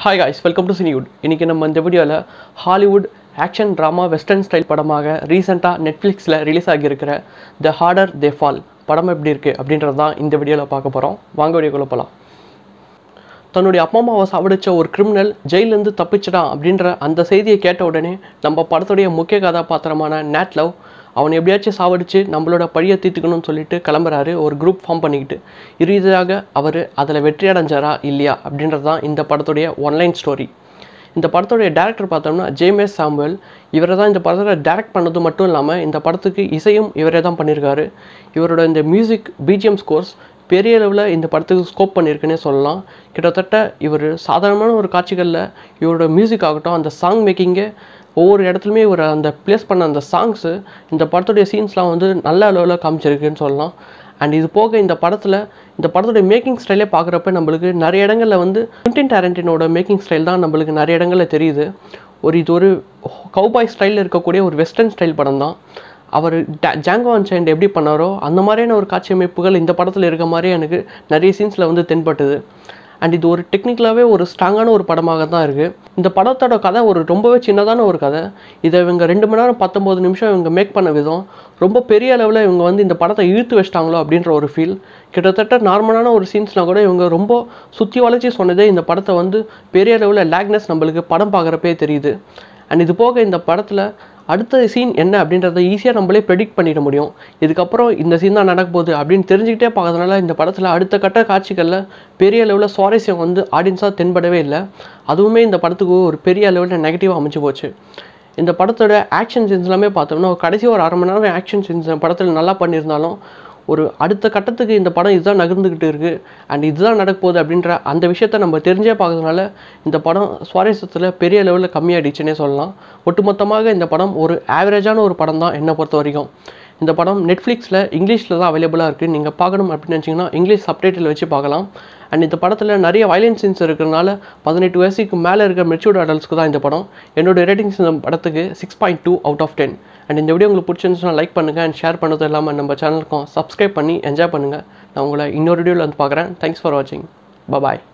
hi guys welcome to Cinewood இன்றைக்கி நம்ம இந்த வீடியோவில் Hollywood action drama western style படமாக ரீசெண்டாக நெட்ஃப்ளிக்ஸில் ரிலீஸ் ஆகியிருக்கிற த ஹார்டர் தே ஃபால் படம் எப்படி இருக்குது அப்படின்றது தான் இந்த வீடியோவில் பார்க்க போகிறோம் வாங்க வீடியோக்குள்ளே போகலாம் தன்னுடைய அப்பா அம்மாவை சாவடிச்ச ஒரு கிரிமினல் ஜெயிலேருந்து தப்பிச்சிடான் அப்படின்ற அந்த செய்தியை கேட்ட உடனே நம்ம படத்துடைய முக்கிய கதாபாத்திரமான நேட் லவ் அவனை எப்படியாச்சும் சாவடிச்சு நம்மளோட பழியை தீர்த்துக்கணும்னு சொல்லிட்டு கிளம்புறாரு ஒரு குரூப் ஃபார்ம் பண்ணிக்கிட்டு இறுதியாக அவர் அதில் வெற்றி அடைஞ்சாரா இல்லையா அப்படின்றது தான் இந்த படத்துடைய ஒன்லைன் ஸ்டோரி இந்த படத்துடைய டேரக்டர் பார்த்தோம்னா ஜேமேஸ் சாமுவல் இவரை தான் இந்த படத்தை டைரக்ட் பண்ணது மட்டும் இல்லாமல் இந்த படத்துக்கு இசையும் இவரே தான் பண்ணியிருக்காரு இவரோட இந்த மியூசிக் பிஜிஎம் ஸ்கோர்ஸ் பெரிய அளவில் இந்த படத்துக்கு ஸ்கோப் பண்ணியிருக்குன்னே சொல்லலாம் கிட்டத்தட்ட இவர் சாதாரணமான ஒரு காட்சிகளில் இவரோட மியூசிக் ஆகட்டும் அந்த சாங் மேக்கிங்கே ஒவ்வொரு இடத்துலையுமே இவர் அந்த ப்ளேஸ் பண்ண அந்த சாங்ஸு இந்த படத்துடைய சீன்ஸ்லாம் வந்து நல்ல அளவில் காமிச்சிருக்குன்னு சொல்லலாம் அண்ட் இது போக இந்த படத்தில் இந்த படத்துடைய மேக்கிங் ஸ்டைலே பார்க்குறப்ப நம்மளுக்கு நிறைய இடங்களில் வந்து குவிண்டின் டேரண்டினோட மேக்கிங் ஸ்டைல் தான் நம்மளுக்கு நிறைய இடங்களில் தெரியுது ஒரு இது ஒரு கவுபாய் ஸ்டைலில் இருக்கக்கூடிய ஒரு வெஸ்டர்ன் ஸ்டைல் படம் தான் அவர் ஜாங்கோ அண்ட் எப்படி பண்ணாரோ அந்த மாதிரியான ஒரு காட்சி அமைப்புகள் இந்த படத்தில் இருக்க மாதிரியே எனக்கு நிறைய சீன்ஸில் வந்து தென்பட்டுது அண்ட் இது ஒரு டெக்னிக்கலாகவே ஒரு ஸ்ட்ராங்கான ஒரு படமாக தான் இருக்குது இந்த படத்தோட கதை ஒரு ரொம்பவே சின்னதான ஒரு கதை இதை இவங்க ரெண்டு மணி நேரம் பத்தொம்போது நிமிஷம் இவங்க மேக் பண்ண விதம் ரொம்ப பெரிய அளவில் இவங்க வந்து இந்த படத்தை இழுத்து வச்சிட்டாங்களோ அப்படின்ற ஒரு ஃபீல் கிட்டத்தட்ட நார்மலான ஒரு சீன்ஸ்னால் கூட இவங்க ரொம்ப சுற்றி வளைச்சி சொன்னதே இந்த படத்தை வந்து பெரிய அளவில் லேக்னஸ் நம்மளுக்கு படம் பார்க்குறப்பே தெரியுது அண்ட் இது போக இந்த படத்தில் அடுத்த சீன் என்ன அப்படின்றத ஈஸியாக நம்மளே ப்ரெடிக்ட் பண்ணிட முடியும் இதுக்கப்புறம் இந்த சீன் தான் நடக்க போகுது அப்படின்னு தெரிஞ்சுக்கிட்டே பார்க்கறதுனால இந்த படத்தில் அடுத்த கட்ட காட்சிகளில் பெரிய அளவில் சுவாரஸ்யம் வந்து ஆடியன்ஸாக தென்படவே இல்லை அதுவுமே இந்த படத்துக்கு ஒரு பெரிய அளவில் நெகட்டிவாக அமைஞ்சு போச்சு இந்த படத்தோட ஆக்ஷன் சீன்ஸ் எல்லாமே பார்த்தோம்னா கடைசி ஒரு அரை மணி நேரம் ஆக்ஷன் சீன்ஸ் படத்தில் நல்லா பண்ணியிருந்தாலும் ஒரு அடுத்த கட்டத்துக்கு இந்த படம் இதுதான் நகர்ந்துக்கிட்டு இருக்குது அண்ட் இதுதான் நடக்க போகுது அப்படின்ற அந்த விஷயத்த நம்ம தெரிஞ்சே பார்க்கறதுனால இந்த படம் சுவாரஸ்யத்தில் பெரிய லெவலில் கம்மியாகிடுச்சுன்னே சொல்லலாம் ஒட்டுமொத்தமாக இந்த படம் ஒரு ஆவரேஜான ஒரு படம் தான் என்னை பொறுத்த வரைக்கும் இந்த படம் நெட்ஃப்ளிக்ஸில் இங்கிலீஷில் தான் அவைலபிளாக இருக்குது நீங்கள் பார்க்கணும் அப்படின்னு நினச்சிங்கன்னா இங்கிலீஷ் சப்டைட்டில் வச்சு பார்க்கலாம் அண்ட் இந்த படத்தில் நிறைய வயலன்ஸ் சீன்ஸ் இருக்கிறனால பதினெட்டு வயசுக்கு மேலே இருக்க மெச்சூர்ட் அடல்ட்ஸ்க்கு தான் இந்த படம் என்னோட ரேட்டிங்ஸ் இந்த படத்துக்கு six point two out of ten and இந்த வீடியோ உங்களுக்கு பிடிச்சிருந்துச்சுன்னா லைக் பண்ணுங்கள் அண்ட் ஷேர் பண்ணதும் இல்லாமல் நம்ம சேனலுக்கும் சப்ஸ்கிரைப் பண்ணி என்ஜாய் பண்ணுங்கள் நான் உங்களை இன்னொரு வீடியோவில் வந்து பார்க்குறேன் தேங்க்ஸ் ஃபார் வாட்சிங் பாய்